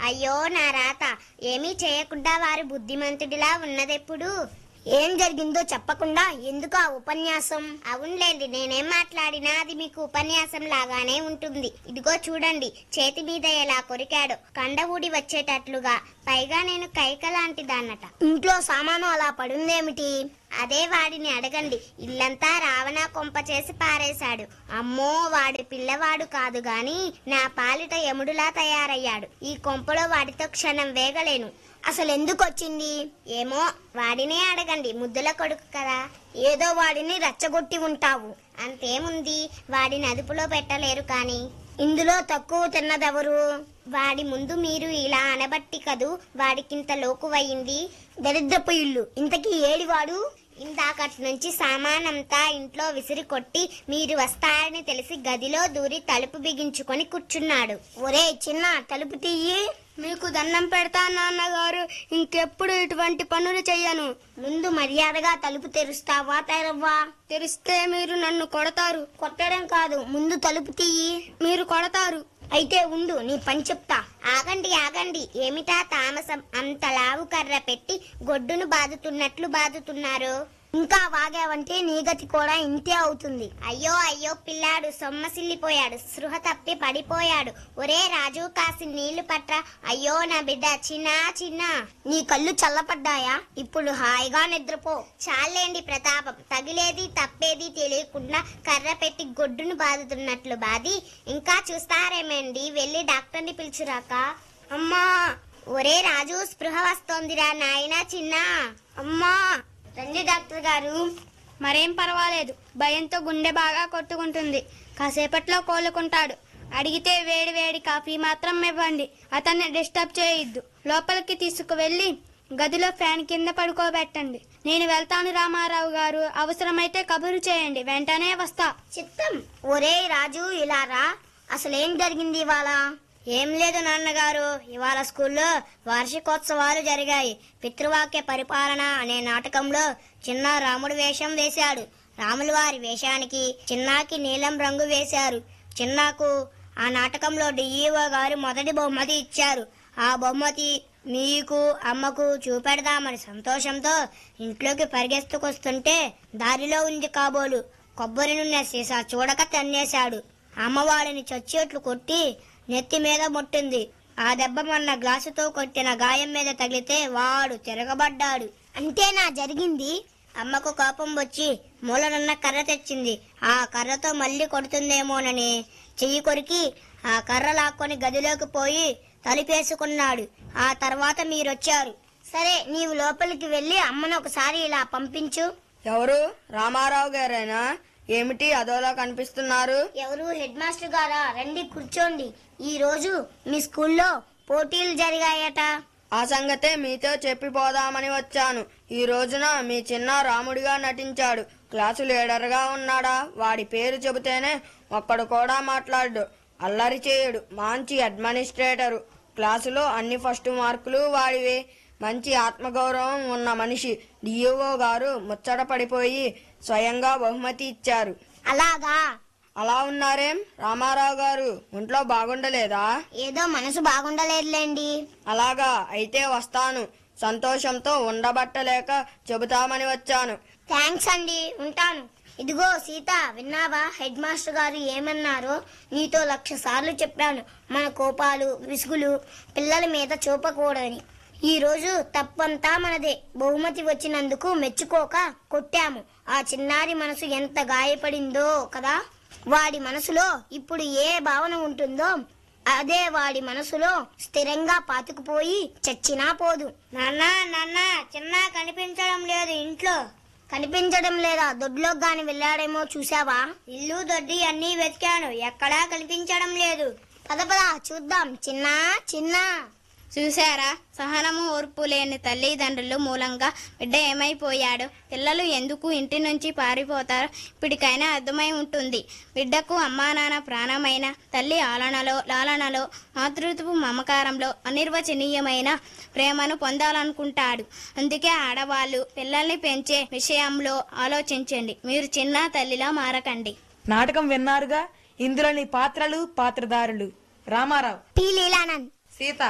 అయ్యో నా రాత ఏమీ చేయకుండా వారు బుద్ధిమంతుడిలా ఉన్నదెప్పుడు ఏం జరిగిందో చెప్పకుండా ఎందుకు ఆ ఉపన్యాసం అవునులేండి నేనేం మాట్లాడినా అది మీకు ఉపన్యాసం లాగానే ఉంటుంది ఇదిగో చూడండి చేతి మీద ఎలా కొరికాడో కండ ఊడి వచ్చేటట్లుగా పైగా నేను కైక లాంటిదాన్నట ఇంట్లో సామాను అలా పడుందేమిటి అదే వాడిని అడగండి ఇల్లంతా రావణ కొంప చేసి పారేశాడు అమ్మో వాడి పిల్లవాడు కాదు గాని నా పాలిట యముడులా తయారయ్యాడు ఈ కొంపలో వాడితో క్షణం వేగలేను అసలు ఎందుకు వచ్చింది ఏమో వాడినే అడగండి ముద్దుల కొడుకు కదా ఏదో వాడిని రెచ్చగొట్టి ఉంటావు అంతేముంది వాడిని అదుపులో పెట్టలేరు కానీ ఇందులో తక్కువ తిన్నదెవరు వాడి ముందు మీరు ఇలా అనబట్టి కదూ వాడికింత లోకువయింది దరిద్రపు ఇల్లు ఇంతకీ ఏడివాడు ఇందాకటి నుంచి సామానంతా ఇంట్లో విసిరి కొట్టి మీరు వస్తారని తెలిసి గదిలో దూరి తలుపు బిగించుకొని కూర్చున్నాడు ఒరే చిన్న తలుపు తీయి మీకు దండం పెడతా నాన్నగారు ఇంకెప్పుడు ఇటువంటి పనులు చెయ్యను ముందు మర్యాదగా తలుపు తెరుస్తావా తెరవ్వా తెరిస్తే మీరు నన్ను కొడతారు కొట్టడం కాదు ముందు తలుపు తీయి మీరు కొడతారు అయితే ఉండు నీ పని చెప్తా ఆగండి ఆగండి ఏమిటా తామసం అంత లావు కర్ర పెట్టి గొడ్డును బాదుతున్నట్లు బాదుతున్నారు ఇంకా వాగావంటే నీ గతి కూడా ఇంతే అవుతుంది అయ్యో అయ్యో పిల్లాడు సొమ్మసిల్లిపోయాడు స్పృహ తప్పి పడిపోయాడు ఒరే రాజు కాసి నీళ్లు పట్రా అయ్యో నా బిడ్డ చిన్నా చిన్నా నీ కళ్ళు చల్లపడ్డాయా ఇప్పుడు హాయిగా నిద్రపో చాలేండి ప్రతాపం తగిలేది తప్పేది తెలియకుండా కర్ర పెట్టి గొడ్డును బాదుతున్నట్లు బాది ఇంకా చూస్తారేమేండి వెళ్ళి డాక్టర్ని పిలుచురాక అమ్మా ఒరే రాజు స్పృహ వస్తోందిరా నాయనా చిన్నా అమ్మా రండి డాక్టర్ గారు మరేం పర్వాలేదు భయంతో గుండె బాగా కొట్టుకుంటుంది కాసేపట్లో కోలుకుంటాడు అడిగితే వేడి వేడి కాఫీ మాత్రం ఇవ్వండి అతన్ని డిస్టర్బ్ చేయొద్దు లోపలికి తీసుకువెళ్ళి గదిలో ఫ్యాన్ కింద పడుకోబెట్టండి నేను వెళ్తాను రామారావు గారు అవసరమైతే కబురు చేయండి వెంటనే వస్తా చిత్తం ఒరే రాజు ఇలా రా అసలేం జరిగింది ఇవాళ ఏం లేదు నాన్నగారు ఇవాళ స్కూల్లో వార్షికోత్సవాలు జరిగాయి పితృవాక్య పరిపాలన అనే నాటకంలో చిన్న రాముడు వేషం వేశాడు రాముల వారి వేషానికి చిన్నాకి నీలం రంగు వేశారు చిన్నాకు ఆ నాటకంలో డిఈఓ గారు మొదటి బహుమతి ఇచ్చారు ఆ బహుమతి మీకు అమ్మకు చూపెడదామని సంతోషంతో ఇంట్లోకి పరిగెత్తుకొస్తుంటే దారిలో ఉంది కాబోలు కొబ్బరి నూనె సీసా చూడక తన్నేశాడు అమ్మవాడిని చచ్చేట్లు కొట్టి నెత్తి మీద ముట్టింది ఆ దెబ్బ మొన్న గ్లాసుతో కొట్టిన గాయం మీద తగిలితే వాడు తిరగబడ్డాడు అంతేనా జరిగింది అమ్మకు కోపం వచ్చి మూలనున్న కర్ర తెచ్చింది ఆ కర్రతో మళ్ళీ కొడుతుందేమోనని చెయ్యి కొరికి ఆ కర్ర లాక్కొని గదిలోకి పోయి తలుపేసుకున్నాడు ఆ తర్వాత మీరొచ్చారు సరే నీవు లోపలికి వెళ్ళి అమ్మను ఒకసారి ఇలా పంపించు ఎవరు రామారావు గారేనా ఏమిటి అదోలా కనిపిస్తున్నారు ఎవరు హెడ్ మాస్టర్ గారా రండి కూర్చోండి ఈ రోజు మీ స్కూల్లో పోటీలు జరిగాయట ఆ సంగతే మీతో చెప్పిపోదామని వచ్చాను ఈ రోజున మీ చిన్న రాముడిగా నటించాడు క్లాసు లీడర్గా ఉన్నాడా వాడి పేరు చెబితేనే ఒక్కడు కూడా మాట్లాడు అల్లరి చేయడు మంచి అడ్మినిస్ట్రేటరు క్లాసులో అన్ని ఫస్ట్ మార్కులు వాడివే మంచి ఆత్మగౌరవం ఉన్న మనిషి డిఓ గారు ముచ్చట పడిపోయి స్వయంగా బహుమతి ఇచ్చారు అలాగా అలా ఉన్నారేం రామారావు గారు ఒంట్లో బాగుండలేదా ఏదో మనసు బాగుండలేదులేండి అలాగా అయితే వస్తాను సంతోషంతో ఉండబట్టలేక చెబుతామని వచ్చాను థ్యాంక్స్ అండి ఉంటాను ఇదిగో సీత విన్నావా హెడ్ మాస్టర్ గారు ఏమన్నారో నీతో లక్ష సార్లు చెప్పాను మన కోపాలు విసుగులు పిల్లల మీద చూపకూడదని ఈ రోజు తప్పంతా మనదే బహుమతి వచ్చినందుకు మెచ్చుకోక కొట్టాము ఆ చిన్నారి మనసు ఎంత గాయపడిందో కదా వాడి మనసులో ఇప్పుడు ఏ భావన ఉంటుందో అదే వాడి మనసులో స్థిరంగా పాతుకుపోయి చచ్చినా పోదు నాన్న నాన్న చిన్న కనిపించడం లేదు ఇంట్లో కనిపించడం లేదా దొడ్లోకి గాని వెళ్ళాడేమో చూసావా ఇల్లు దొడ్డి అన్నీ వెతికాను ఎక్కడా కనిపించడం లేదు పద పద చూద్దాం చిన్నా చిన్నా చూశారా సహనము ఓర్పు లేని తల్లిదండ్రులు మూలంగా బిడ్డ ఏమైపోయాడు పిల్లలు ఎందుకు ఇంటి నుంచి పారిపోతారో ఇప్పటికైనా అర్థమై ఉంటుంది బిడ్డకు అమ్మా నాన్న ప్రాణమైన తల్లి ఆలనలో లాలనలో మాతృత్వపు మమకారంలో అనిర్వచనీయమైన ప్రేమను పొందాలనుకుంటాడు అందుకే ఆడవాళ్ళు పిల్లల్ని పెంచే విషయంలో ఆలోచించండి మీరు చిన్న తల్లిలా మారకండి నాటకం విన్నారుగా ఇందులోని పాత్రలు పాత్రధారులు రామారావు పి లీలానంద్ సీత